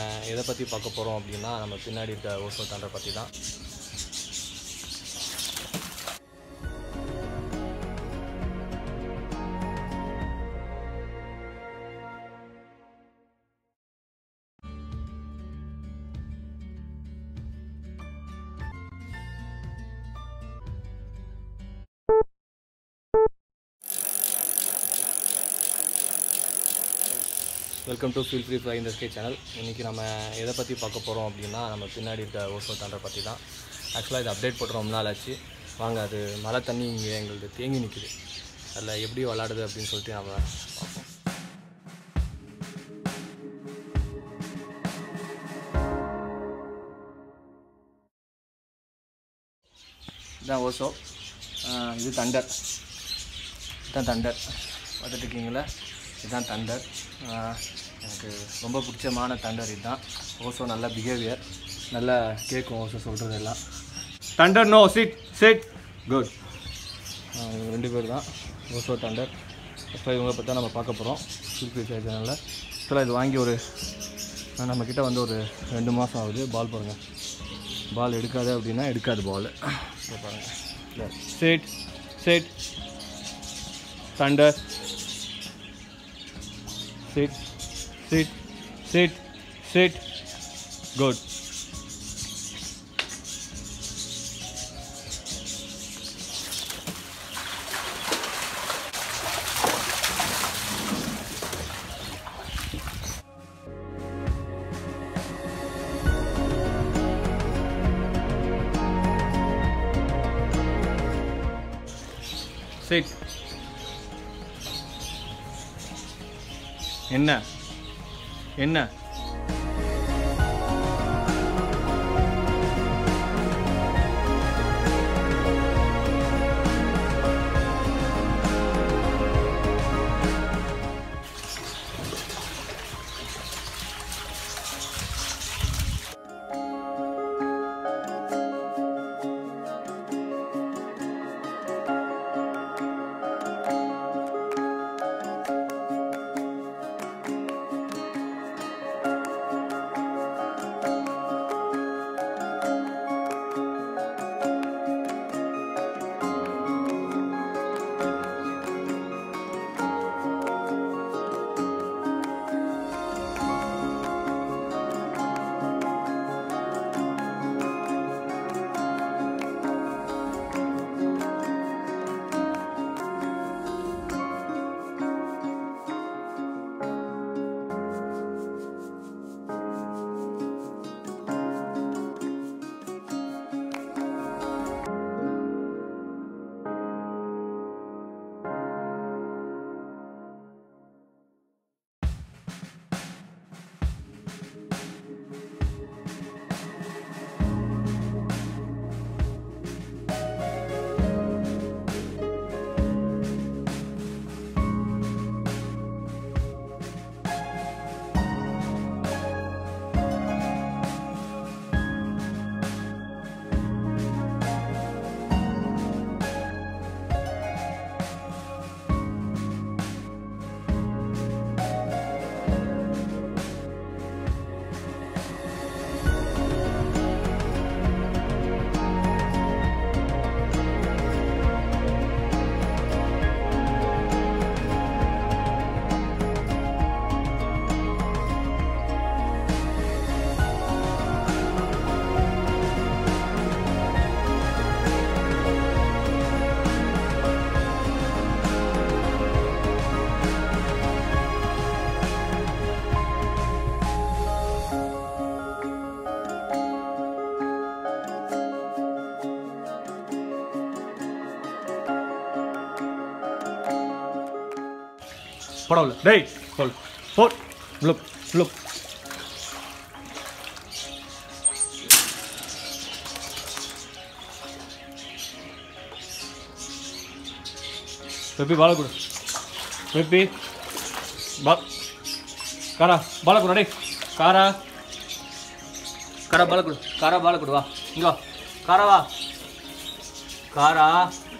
அஹ் எதை பற்றி பார்க்க போகிறோம் அப்படின்னா நம்ம பின்னாடி இருக்க ஓசோ தண்டரை பற்றி தான் வெல்கம் டு ஃபீல் ஃப்ரீ ஃப்ரை இந்த ஸ்கே சேனல் இன்றைக்கி நம்ம எதை பற்றி பார்க்க போகிறோம் அப்படின்னா நம்ம பின்னாடி இருக்க ஓசோ தண்டரை பற்றி தான் ஆக்சுவலாக இது அப்டேட் போட்டு ரொம்ப நாள் ஆச்சு வாங்க அது மழை தண்ணி இங்கே எங்களுக்கு தேங்கி நிற்குது அதில் எப்படி விளாடுது அப்படின்னு சொல்லிட்டு நம்ம பார்ப்போம் இதுதான் ஓசோ ஆஹ் இது தண்டர் இதுதான் தண்டர் பார்த்துட்டு இருக்கீங்களா இதுதான் தண்டர் ஆஹ் எனக்கு ரொம்ப பிடிச்சமான தண்டர் இதுதான் ஓசோ நல்ல பிஹேவியர் நல்லா கேட்கும் ஓசோ சொல்கிறது எல்லாம் Thunder no sit sit good ரெண்டு பேர் தான் ஓசோ தண்டர் இப்போ இவங்க பற்றி நம்ம பார்க்க போகிறோம் சில்பி சேனலில் ஆக்சுவலாக இது வாங்கி ஒரு நம்ம கிட்ட வந்து ஒரு ரெண்டு மாதம் ஆகுது பால் பாருங்கள் பால் எடுக்காது அப்படின்னா எடுக்காது பால் பாருங்கள் set set Thunder sit sit sit sit good sit என்ன என்ன போட உள்ள டேய் சொல் போட் லுக் லுக் பெப்பி பால கொடு பெப்பி பா காரா பால கொடு டேய் காரா காரா பால கொடு காரா பால கொடு வா இங்க வா காரா வா காரா